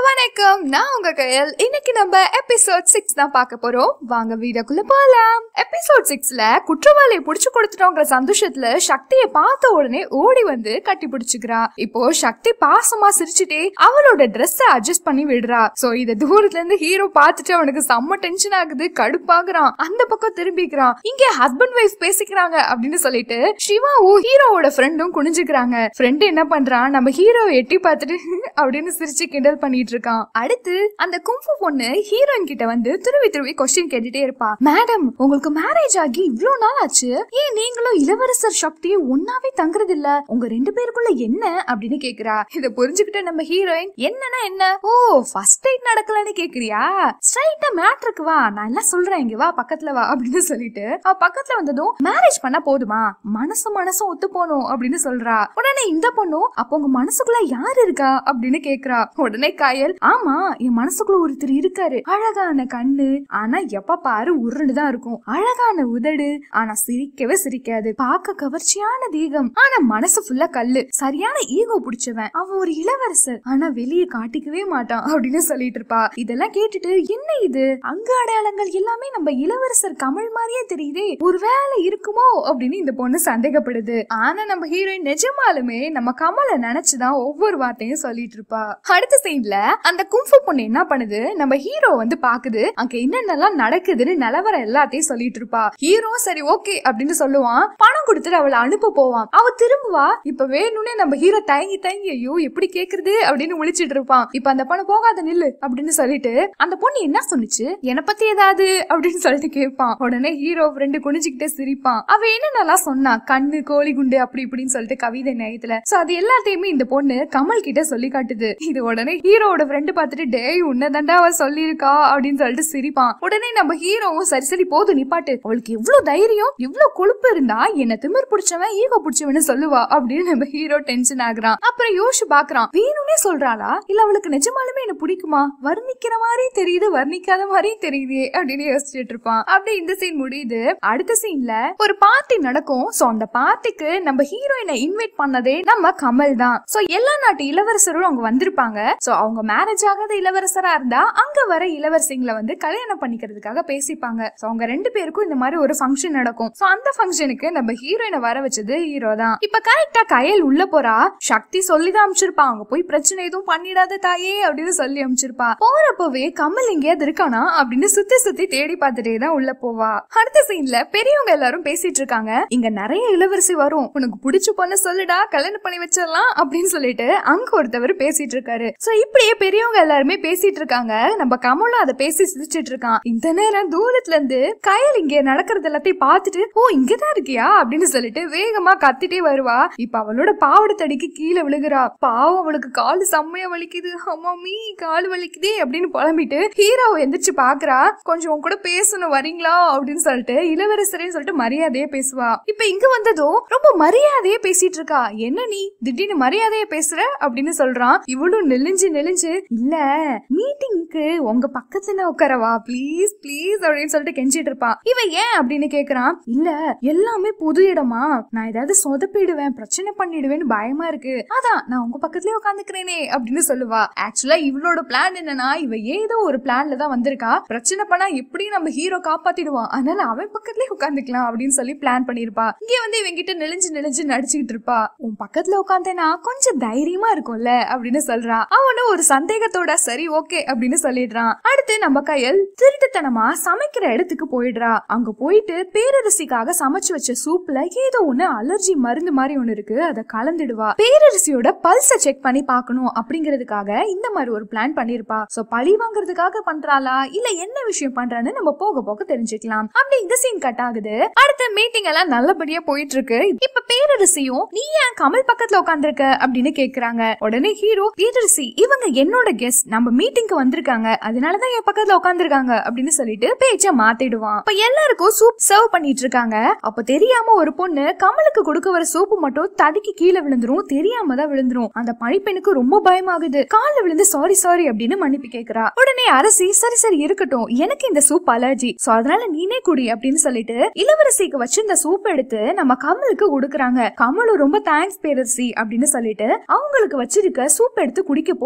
வணக்கம் நான் உங்க கையல் இன்னைக்கு நம்ம எபிசோட் சிக்ஸ் தான் பார்க்க போறோம் வாங்க வீடியோக்குள்ள போலாம் எபிசோட் சிக்ஸ்ல குற்றவாளியை புடிச்சு கொடுத்துட்டோங்கிற சந்தோஷத்துல சக்தியை பார்த்த உடனே ஓடி வந்து கட்டி பிடிச்சுக்கிறா இப்போ சக்தி பாசமா சிரிச்சுட்டே அவளோட ட்ரெஸ் அட்ஜஸ்ட் பண்ணி விடுறா சோ இத தூரத்துல இருந்து ஹீரோ பார்த்துட்டு அவனுக்கு செம்ம டென்ஷன் ஆகுது கடுப்பாகுறான் அந்த பக்கம் திரும்பிக்கிறான் இங்க ஹஸ்பண்ட் ஒய்ஃப் பேசிக்கிறாங்க அப்படின்னு சொல்லிட்டு சிவாவும் ஹீரோவோட ஃப்ரெண்டும் குனிஞ்சுக்கிறாங்க ஃப்ரெண்ட் என்ன பண்றான் நம்ம ஹீரோவை எட்டி பார்த்துட்டு அப்படின்னு சிரிச்சு கிண்டல் பண்ணிட்டு இருக்கான் அடுத்து அந்த கும்ஃபு பொண்ணு ஹீரோயின் கிட்ட வந்து துருவி துருவி கொஸ்டின் கேட்டுட்டே இருப்பா மேடம் உங்களுக்கு மேரேஜ் ஆகி இவ்ளோ நாள் ஆச்சு ஏன் நீங்களும் இளவரசர் சக்தியும் ஒன்னாவே தங்குறது இல்ல உங்க ரெண்டு பேருக்குள்ள என்ன அப்படின்னு கேக்குறா இத புரிஞ்சுக்கிட்ட நம்ம ஹீரோயின் என்னன்னா என்ன ஓ ஃபர்ஸ்ட் டைட் நடக்கலன்னு கேக்குறியா ஸ்ட்ரைட்டா மேட்ருக்கு வா நான் எல்லாம் சொல்றேன் இங்க வா பக்கத்துல வா அப்படின்னு சொல்லிட்டு அவ பக்கத்துல வந்ததும் மேரேஜ் பண்ணா போதுமா மனசு மனசும் ஒத்து போகணும் அப்படின்னு சொல்றா உடனே இந்த பொண்ணும் அப்ப உங்க மனசுக்குள்ள யார் இருக்கா அப்படின்னு கேக்குறா உடனே காயல் ஆமா என் மனசுக்குள்ள ஒருத்தர் இருக்காரு அழகான கண்ணு ஆனா எப்ப பாரு உருண்டு தான் இருக்கும் அழகான உதடு ஆனா சிரிக்கவே சிரிக்காது பார்க்க கவர்ச்சியான தேகம் ஆனா மனசு ஃபுல்லா கல்லு சரியான ஈகோ பிடிச்சவன் அவன் ஒரு இளவரசர் ஆனா வெளியே காட்டிக்கவே மாட்டான் அப்படின்னு சொல்லிட்டு இருப்பா இதெல்லாம் கேட்டுட்டு என்ன இது அங்க அடையாளங்கள் எல்லாமே நம்ம இளவரசர் கமல் மாதிரியே தெரியுதே ஒருவேளை இருக்குமோ அப்படின்னு இந்த பொண்ணு சந்தேகப்படுது ஆனா நம்ம ஹீரோயின் நிஜமாலுமே நம்ம கமலை நினைச்சுதான் ஒவ்வொரு வார்த்தையும் சொல்லிட்டு இருப்பா அடுத்த சீன்ல அந்த கும்ஃபு பொண்ணு என்ன பண்ணுது நம்ம ஹீரோ வந்து பாக்குது அங்க என்னென்னலாம் நடக்குதுன்னு நிலவரம் எல்லாத்தையும் சொல்லிட்டு இருப்பா ஹீரோ சரி ஓகே அப்படின்னு சொல்லுவான் பணம் கொடுத்துட்டு அவளை அனுப்ப போவான் அவ திரும்புவா இப்ப வேணும்னே நம்ம ஹீரோ தயங்கி தயங்கி ஐயோ எப்படி கேக்குறது அப்படின்னு முழிச்சிட்டு இருப்பான் இப்ப அந்த பொண்ணு போகாத நில்லு அப்படின்னு சொல்லிட்டு அந்த பொண்ணு என்ன சொன்னுச்சு என்னை பத்தி ஏதாவது அப்படின்னு சொல்லிட்டு கேட்பான் உடனே ஹீரோ ரெண்டு குனிஞ்சுக்கிட்டே சிரிப்பான் அவ என்னென்னலாம் சொன்னா கண்ணு கோழி குண்டு அப்படி இப்படின்னு சொல்லிட்டு கவிதை நேயத்துல சோ அது எல்லாத்தையுமே இந்த பொண்ணு கமல் கிட்ட சொல்லி காட்டுது இது உடனே ஹீரோவோட ஃப்ரெண்டு பார்த்துட்டு டேய் உன்னதாண்டா அவ சொல்லியிருக்கா அப்படின்னு சொல்லிட்டு சிரிப்பான் உடனே நம்ம ஹீரோவும் சரி சரி போதும் நிப்பாட்டு அவளுக்கு எவ்வளவு தைரியம் இவ்வளவு கொழுப்பு இருந்தா என்ன திமிர் பிடிச்சவன் ஈகோ பிடிச்சவன்னு சொல்லுவா அப்படின்னு நம்ம ஹீரோ டென்ஷன் ஆகுறான் அப்புறம் யோசிச்சு பாக்குறான் வேணும்னே சொல்றாளா இல்ல அவளுக்கு நிஜமாலுமே என்ன பிடிக்குமா வர்ணிக்கிற மாதிரி தெரியுது வர்ணிக்காத மாதிரியும் தெரியுதே அப்படின்னு யோசிச்சுட்டு இருப்பான் அப்படியே இந்த சீன் முடியுது அடுத்த சீன்ல ஒரு பார்ட்டி நடக்கும் சோ அந்த பார்ட்டிக்கு நம்ம ஹீரோயினை இன்வைட் பண்ணதே நம்ம கமல் தான் சோ எல்லா நாட்டு இளவரசரும் அவங்க வந்திருப்பாங்க சோ அவங்க மேரேஜ் ஆகாத இளவரசரா இருந்தா அங்க வர இளவரசிங்களை வந்து கல்யாணம் பண்ணிக்கிறதுக்காக பேசிப்பாங்க சோ அவங்க ரெண்டு பேருக்கும் இந்த மாதிரி ஒரு ஃபங்க்ஷன் நடக்கும் சோ அந்த ஃபங்க்ஷனுக்கு நம்ம ஹீரோயினை வர வச்சது ஹீரோ தான் இப்ப கரெக்டா கயல் உள்ள போறா சக்தி சொல்லிதான் அமைச்சிருப்பா அவங்க போய் பிரச்சனை எதுவும் பண்ணிடாத தாயே அப்படின்னு சொல்லி அமைச்சிருப்பா போறப்பவே கமல் எங்கேயாவது இருக்கானா அப்படின்னு சுத்தி சுத்தி தேடி பார்த்துட்டே தான் உள்ள போவா அடுத்த சீன்ல பெரியவங்க எல்லாரும் பேசிட்டு இருக்காங்க இங்க நிறைய இளவரசி வரும் உனக்கு பிடிச்ச பொண்ணு சொல்லுடா கல்யாணம் பண்ணி வச்சிடலாம் அப்படின்னு சொல்லிட்டு அங்க ஒருத்தவர் பேசிட்டு இருக்காரு சோ இப்படியே பெரியவங்க எல்லாருமே பேசிட்டு இருக்காங்க நம்ம கமலும் அதை பேசி சிரிச்சிட்டு இருக்கான் இந்த நேரம் தூரத்துல இருந்து கயல் இங்க நடக்கிறது எல்லாத்தையும் பார்த்துட்டு ஓ இங்கதான் இருக்கியா அப்படின்னு சொல்லிட்டு வேகமா கத்திட்டே வருவா இப்ப அவளோட பாவடை தடிக்கு கீழே விழுகிறா பாவம் அவளுக்கு காலு செம்மையா வலிக்குது அம்மாமி கால் வலிக்குதே அப்படின்னு புலம்பிட்டு ஹீரோவை எந்திரிச்சு பாக்குறா கொஞ்சம் உன் கூட பேசணும் வரீங்களா அப்படின்னு சொல்லிட்டு இளவரசரேன்னு சொல்லிட்டு மரியாதையா பேசுவா இப்ப இங்க வந்ததும் ரொம்ப மரியாதையா பேசிட்டு இருக்கா என்ன நீ திடீர்னு மரியாதையா பேசுற அப்படின்னு சொல்றான் இவளும் நெலிஞ்சு நெலிஞ்சு இல்ல மீட்டிங்க்கு உங்க பக்கத்துல உட்காரவா ப்ளீஸ் ப்ளீஸ் அப்படின்னு சொல்லிட்டு கெஞ்சிட்டு இருப்பா இவன் ஏன் அப்படின்னு கேக்குறான் இல்ல எல்லாமே புது இடமா நான் ஏதாவது சொதப்பிடுவேன் பிரச்சனை பண்ணிடுவேன்னு பயமா இருக்கு அதான் நான் உங்க பக்கத்துலயே உட்காந்துக்கிறேனே அப்படின்னு சொல்லுவா ஆக்சுவலா இவளோட பிளான் என்னன்னா இவ ஏதோ ஒரு பிளான்ல தான் வந்திருக்கா பிரச்சனை பண்ணா எப்படி நம்ம ஹீரோ காப்பாத்திடுவான் அதனால அவன் பக்கத்துலயே உட்காந்துக்கலாம் அப்படின்னு சொல்லி பிளான் பண்ணிருப்பா இங்க வந்து இவன் கிட்ட நெளிஞ்சு நெளிஞ்சு நடிச்சுக்கிட்டு இருப்பா உன் பக்கத்துல உட்காந்தேனா கொஞ்சம் தைரியமா இருக்கும்ல அப்படின்னு சொல்றா அவனும் ஒரு சந்தேகத்தோட சரி ஓகே அப்படின்னு சொல்லிடுறான் அடுத்து நம்ம கையல் திருட்டுத்தனமா சமைக்கிற இடத்துக்கு போயிடுறா அங்க போயிட்டு பேரரசிக்காக சமைச்சு வச்ச சூப்ல ஏதோ ஒண்ணு அலர்ஜி மருந்து மாதிரி ஒண்ணு இருக்கு அதை கலந்துடுவா பேரரசியோட பல்ஸ செக் பண்ணி பார்க்கணும் அப்படிங்கிறதுக்காக இந்த மாதிரி ஒரு பிளான் பண்ணிருப்பா சோ பழி வாங்குறதுக்காக பண்றாளா இல்ல என்ன விஷயம் பண்றான்னு நம்ம போக போக தெரிஞ்சுக்கலாம் அப்படி இந்த சீன் கட் ஆகுது அடுத்த மீட்டிங் எல்லாம் நல்லபடியா போயிட்டு இருக்கு இப்ப பேரரசியும் நீ ஏன் கமல் பக்கத்துல உட்காந்துருக்க அப்படின்னு கேக்குறாங்க உடனே ஹீரோ பேரரசி இவங்க என்னோட கெஸ்ட் நம்ம மீட்டிங்க்கு வந்திருக்காங்க அதனாலதான் என் பக்கத்துல உட்காந்துருக்காங்க அப்படின்னு சொல்லிட்டு பேச்ச மாத்திடுவான் இப்ப எல்லாருக்கும் சூப் சர்வ் பண்ணிட்டு இருக்காங்க அப்ப தெரியாம ஒரு பொண்ணு கமலுக்கு கொடுக்க வர சூப்பு மட்டும் தடுக்கி கீழே விழுந்துரும் தெரியாம தான் விழுந்துரும் அந்த பணிப்பெண்ணுக்கு ரொம்ப பயமாகுது கால்ல விழுந்து சாரி சாரி அப்படின்னு மன்னிப்பு கேக்குறா உடனே அரசி சரி சரி இருக்கட்டும் எனக்கு இந்த சூப் அலர்ஜி சோ அதனால நீனே குடி அப்படின்னு சொல்லிட்டு இளவரசிக்கு வச்சிருந்த சூப் எடுத்து நம்ம கமலுக்கு கொடுக்குறாங்க கமலும் ரொம்ப தேங்க்ஸ் பேரரசி அப்படின்னு சொல்லிட்டு அவங்களுக்கு வச்சிருக்க சூப் எடுத்து குடிக்க போவான்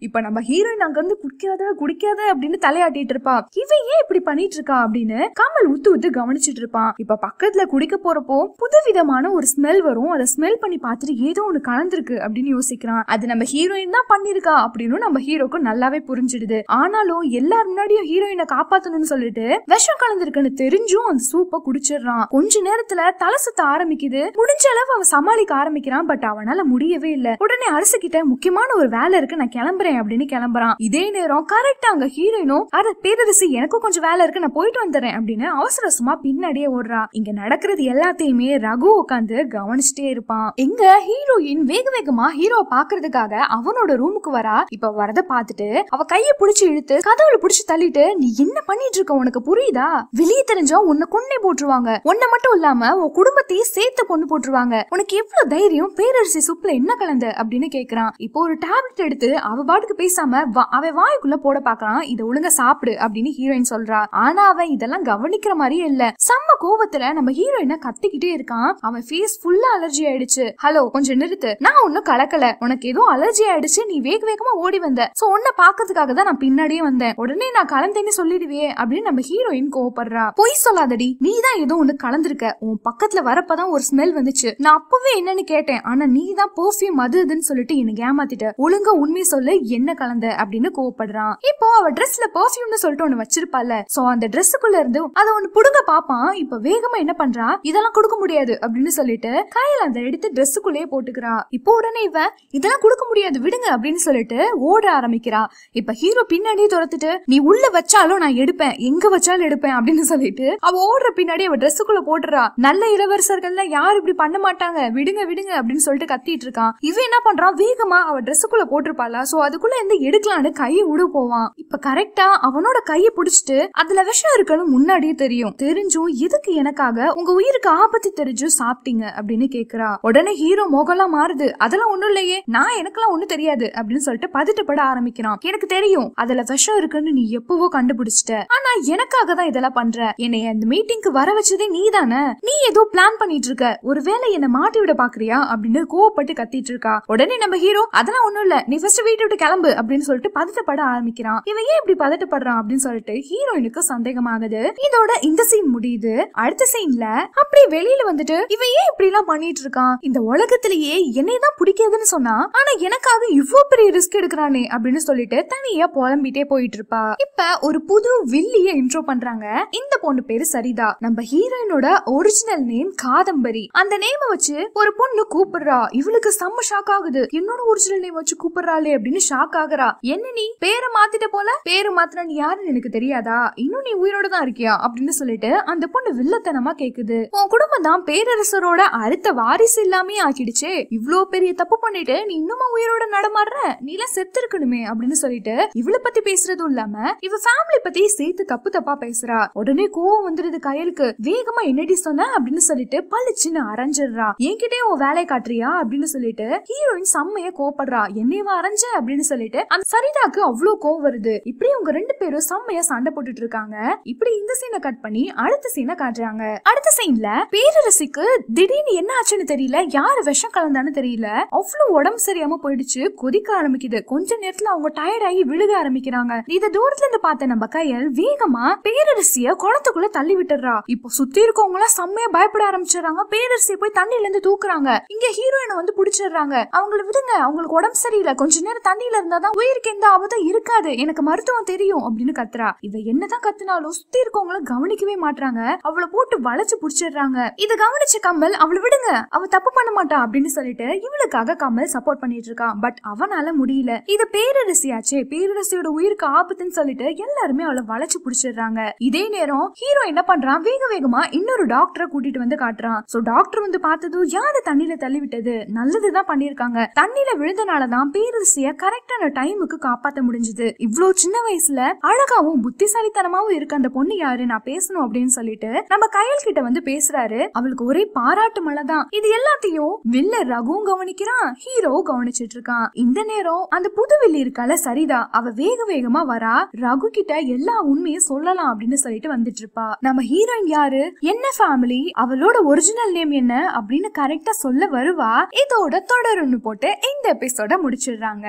இப்ப நம்ம ஹீரோயின் அங்க வந்து குடிக்காத குடிக்காத அப்படின்னு தலையாட்டிட்டு இருப்பா இவன் ஏன் இப்படி பண்ணிட்டு இருக்கா அப்படின்னு கமல் உத்து உத்து கவனிச்சிட்டு இருப்பான் இப்ப பக்கத்துல குடிக்க போறப்போ புதுவிதமான ஒரு ஸ்மெல் வரும் அதை ஸ்மெல் பண்ணி பார்த்துட்டு ஏதோ ஒண்ணு கலந்துருக்கு அப்படின்னு யோசிக்கிறான் அது நம்ம ஹீரோயின் தான் பண்ணிருக்கா அப்படின்னு நம்ம ஹீரோக்கு நல்லாவே புரிஞ்சிடுது ஆனாலும் எல்லார் முன்னாடியும் ஹீரோயினை காப்பாத்தணும்னு சொல்லிட்டு விஷம் கலந்துருக்குன்னு தெரிஞ்சும் அந்த சூப்பை குடிச்சிடுறான் கொஞ்ச நேரத்துல தலை சுத்த ஆரம்பிக்குது முடிஞ்ச அளவு அவன் சமாளிக்க ஆரம்பிக்கிறான் பட் அவனால முடியவே இல்ல உடனே அரசு கிட்ட முக்கியமான ஒரு வேலை இருக்கு நான் கிளம்புறேன் அப்படின்னு கிளம்புறான் இதே நேரம் கரெக்டா அங்க ஹீரோயினும் அட பேரரசி எனக்கும் கொஞ்சம் வேலை இருக்கு நான் போயிட்டு வந்துடுறேன் அப்படின்னு அவசர அவசரமா பின்னாடியே ஓடுறா இங்க நடக்கிறது எல்லாத்தையுமே ரகு உட்காந்து கவனிச்சுட்டே இருப்பான் எங்க ஹீரோயின் வேக வேகமா ஹீரோ பாக்குறதுக்காக அவனோட ரூமுக்கு வரா இப்ப வரத பார்த்துட்டு அவ கைய புடிச்சு இழுத்து கதவுல புடிச்சு தள்ளிட்டு நீ என்ன பண்ணிட்டு இருக்க உனக்கு புரியுதா வெளியே தெரிஞ்சா உன்னை கொன்னே போட்டுருவாங்க உன்னை மட்டும் இல்லாம உன் குடும்பத்தையும் சேர்த்து கொண்டு போட்டுருவாங்க உனக்கு எவ்வளவு தைரியம் பேரரசி சூப்ல என்ன கலந்த அப்படின்னு கேக்குறான் இப்போ ஒரு டேப்லெட் எடுத்து அவ பாட்டுக்கு பேசாம வா- அவன் வாய்க்குள்ள போட பாக்குறான் இதை ஒழுங்கா சாப்பிடு அப்படின்னு ஹீரோயின் சொல்றா ஆனா அவன் இதெல்லாம் கவனிக்கிற மாதிரியே இல்ல செம்ம கோவத்துல நம்ம ஹீரோயினை கத்திக்கிட்டே இருக்கான் அவன் ஃபேஸ் ஃபுல்லா அலர்ஜி ஆயிடுச்சு ஹலோ கொஞ்சம் நிறுத்து நான் ஒன்னும் கலக்கல உனக்கு ஏதோ அலர்ஜி ஆயிடுச்சு நீ வேக வேகமா ஓடி வந்த சோ உன்னை பாக்கிறதுக்காக தான் நான் பின்னாடியே வந்தேன் உடனே நான் கலந்தேன்னு சொல்லிடுவியே அப்படின்னு நம்ம ஹீரோயின் கோவப்படுறா பொய் சொல்லாதடி நீ தான் ஏதோ ஒண்ணு கலந்திருக்க உன் பக்கத்துல வரப்பதான் ஒரு ஸ்மெல் வந்துச்சு நான் அப்பவே என்னன்னு கேட்டேன் ஆனா நீ தான் பெர்ஃபியூம் அது இதுன்னு சொல்லிட்டு எனக்கு ஏமாத்திட்ட ஒழுங்கா உண்மை சொல்லு என்ன கலந்த அப்படின்னு கோவப்படுறான் இப்போ அவ ட்ரெஸ்ல பெர்ஃபியூம்னு சொல்லிட்டு ஒண்ணு வச்சிருப்பால சோ அந்த ட்ரெஸ்ஸுக்குள்ள இருந்து அத ஒண்ணு புடுங்க பாப்பான் இப்ப வேகமா என்ன பண்றா இதெல்லாம் கொடுக்க முடியாது அப்படின்னு சொல்லிட்டு கையில அந்த எடுத்து ட்ரெஸ்ஸுக்குள்ளேயே போட்டுக்கிறா இப்போ உடனே இவ இதெல்லாம் கொடுக்க முடியாது விடுங்க அப்படின்னு சொல்லிட்டு ஓட ஆரம்பிக்கிறா இப்ப ஹீரோ பின்னாடியே துரத்துட்டு நீ உள்ள வச்சாலும் நான் எடுப்பேன் எங்க வச்சாலும் எடுப்பேன் அப்படின்னு சொல்லிட்டு அவ ஓடுற பின்னாடி அவ ட்ரெஸ்ஸுக்குள்ள போட்டுறா நல்ல இளவரசர்கள்லாம் யாரும் இப்படி பண்ண மாட்டாங்க விடுங்க விடுங்க அப்படின்னு சொல்லிட்டு கத்திட்டு இருக்கான் இவன் என்ன பண்றான் வேகமா அவ ட்ரெஸ்ஸுக்குள்ள போட்டிருப்பாளா சோ அதுக்குள்ள இருந்து எடுக்கலான்னு கையை விட போவான் இப்ப கரெக்டா அவனோட கையை புடிச்சிட்டு அதுல விஷம் இருக்குன்னு முன்னாடியே தெரியும் தெரிஞ்சும் எதுக்கு எனக்காக உங்க உயிருக்கு ஆபத்து தெரிஞ்சும் சாப்பிட்டீங்க அப்படின்னு கேக்குறா உடனே ஹீரோ முகம்லாம் மாறுது அதெல்லாம் ஒண்ணும் இல்லையே நான் எனக்கெல்லாம் ஒண்ணும் தெரியாது அப்படின்னு சொல்லிட்டு பதட்டப்பட ஆரம்பிக்கிறான் எனக்கு தெரியும் அதுல விஷம் இருக்குன்னு நீ எப்பவோ கண்டுபிடிச்சிட்ட ஆனா எனக்காக தான் இதெல்லாம் பண்ற என்னை அந்த மீட்டிங்க்கு வர வச்சதே நீ தானே நீ ஏதோ பிளான் பண்ணிட்டு இருக்க ஒருவேளை என்ன மாட்டி விட பாக்குறியா அப்படின்னு கோவப்பட்டு கத்திட்டு இருக்கா உடனே நம்ம ஹீரோ அதெல்லாம் ஒண்ணும் இல்ல நீ ஃபர்ஸ்ட் வீட்டை விட்டு கிளம்பு அப்படின்னு சொல்லிட்டு பதட்டப்பட ஆரம்பிக்கிறான் இவன் ஏன் இப்படி பதட்டப்படுறான் அப்படின்னு சொல்லிட்டு ஹீரோயினுக்கு சந்தேகமாகுது இதோட இந்த சீன் முடியுது அடுத்த சீன்ல அப்படி வெளியில வந்துட்டு இவன் ஏன் இப்படி எல்லாம் பண்ணிட்டு இருக்கான் இந்த உலகத்திலேயே என்னை தான் பிடிக்காதுன்னு சொன்னா ஆனா எனக்காக இவ்ளோ பெரிய ரிஸ்க் எடுக்கிறானே அப்படின்னு சொல்லிட்டு தனியா புலம்பிட்டே போயிட்டு இருப்பா இப்ப ஒரு புது வில்லிய இன்ட்ரோ பண்றாங்க இந்த பொண்ணு பேரு சரிதா நம்ம ஹீரோயினோட ஒரிஜினல் நேம் காதம்பரி அந்த நேம வச்சு ஒரு பொண்ணு கூப்பிடுறா இவளுக்கு செம்ம ஷாக் ஆகுது என்னோட ஒரிஜினல் நேம் வச்சு கூப்பிடுறாளே அப்படின்னு ஷாக் ஆகுறா என்ன நீ பேரை மாத்திட்ட போல பேரு மாத்திர நீ யாருன்னு எனக்கு தெரியாதா இன்னும் நீ உயிரோட தான் இருக்கியா அப்படின்னு சொல்லிட்டு அந்த பொண்ணு வில்லத்தனமா கேக்குது உன் குடும்பம் தான் பேரரசரோட அடுத்த வாரிசு இல்லாமே ஆக்கிடுச்சே இவ்ளோ பெரிய தப்பு பண்ணிட்டு நீ இன்னுமா உயிரோட நடமாடுற நீ எல்லாம் செத்து இருக்கணுமே அப்படின்னு சொல்லிட்டு இவள பத்தி பேசுறதும் இல்லாம இவ ஃபேமிலி பத்தி சேர்த்து தப்பு தப்பா பேசுறா உடனே கோவம் வந்துருது கயலுக்கு வேகமா என்னடி சொன்ன அப்படின்னு சொல்லிட்டு பளிச்சுன்னு அரைஞ்சிடுறா என்கிட்டயே உன் வேலையை காட்டுறியா அப்படின்னு சொல்லிட்டு ஹீரோயின் செம்மைய கோவப்படுறா என்னையவா அரைஞ்ச அப்படின்னு சொல்லிட்டு அந்த சரிதாக்கு அவ்வளவு கோவம் வருது இப்படி அவங்க ரெண்டு பேரும் செம்மையா சண்டை போட்டுட்டு இருக்காங்க இப்படி இந்த சீனை கட் பண்ணி அடுத்த சீனை காட்டுறாங்க அடுத்த சீன்ல பேரரசிக்கு திடீர்னு என்ன ஆச்சுன்னு தெரியல யாரு விஷம் கலந்தான்னு தெரியல அவ்வளவு உடம்பு சரியாம போயிடுச்சு கொதிக்க ஆரம்பிக்குது கொஞ்ச நேரத்துல அவங்க டயர்ட் ஆகி விழுக ஆரம்பிக்கிறாங்க இத தூரத்துல இருந்து பார்த்த நம்ம கையல் வேகமா பேரரசிய குளத்துக்குள்ள தள்ளி விட்டுறா இப்போ சுத்தி இருக்கவங்க எல்லாம் செம்மையா பயப்பட ஆரம்பிச்சிடுறாங்க பேரரசிய போய் தண்ணில இருந்து தூக்குறாங்க இங்க ஹீரோயினை வந்து புடிச்சிடுறாங்க அவங்கள விடுங்க அவங்களுக்கு உடம்பு சரியில்லை கொஞ்ச நேரம் தண்ணியில இருந்தாதான் உயிருக்கு எந்த ஆபத்தும் இருக்காது எனக்கு மருத்துவம் தெரியும் அப்படின்னு கத்துறா இவ என்னதான் கத்துனாலும் சுத்தி இருக்கவங்கள கவனிக்கவே மாட்றாங்க அவளை போட்டு வளைச்சு புடிச்சிடுறாங்க இத கவனிச்ச கமல் அவளை விடுங்க அவ தப்பு பண்ண மாட்டா அப்படின்னு சொல்லிட்டு இவளுக்காக கமல் சப்போர்ட் பண்ணிட்டு இருக்கான் பட் அவனால முடியல இது பேரரசியாச்சே பேரரசியோட உயிருக்கு ஆபத்துன்னு சொல்லிட்டு எல்லாருமே அவளை வளைச்சு புடிச்சிடுறாங்க இதே நேரம் ஹீரோ என்ன பண்றான் வேக வேகமா இன்னொரு டாக்டரை கூட்டிட்டு வந்து காட்டுறான் சோ டாக்டர் வந்து பார்த்ததும் யாரு தண்ணியில தள்ளி விட்டது நல்லதுதான் பண்ணிருக்காங்க தண்ணியில விழுந்தனாலதான் பேரரசிய கரெக்டான டைமுக்கு காப்பாத்த முடிஞ்சது இவ்ளோ சின்ன வயசுல அழகாவும் புத்திசாலித்தனமாவும் இருக்க அந்த பொண்ணு யாரு நான் பேசணும் அப்படின்னு சொல்லிட்டு நம்ம கையல் கிட்ட வந்து பேசுறாரு அவளுக்கு ஒரே பாராட்டு மழை தான் இது எல்லாத்தையும் வில்ல ரகுவும் கவனிக்கிறான் ஹீரோ கவனிச்சிட்டு இருக்கான் இந்த நேரம் அந்த புது வில்லி இருக்கால சரிதா அவ வேக வேகமா வரா ரகு கிட்ட எல்லா உண்மையும் சொல்லலாம் அப்படின்னு சொல்லிட்டு வந்துட்டு இருப்பா நம்ம ஹீரோயின் யாரு என்ன ஃபேமிலி அவளோட ஒரிஜினல் நேம் என்ன அப்படின்னு கரெக்டா சொல்ல வருவா இதோட தொடருன்னு போட்டு இந்த எபிசோட முடிச்சிடுறாங்க நான்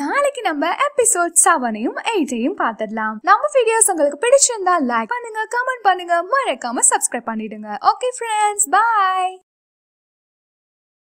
நாளைக்கு நம்ம எபிசோட் செவனையும் எயிட்டையும் பார்த்துடலாம் நம்ம வீடியோஸ் உங்களுக்கு பிடிச்சிருந்தா லைக் பண்ணுங்க கமெண்ட் பண்ணுங்க மறக்காம சப்ஸ்கிரைப் பண்ணிடுங்க ஓகே ஃப்ரெண்ட்ஸ் பாய்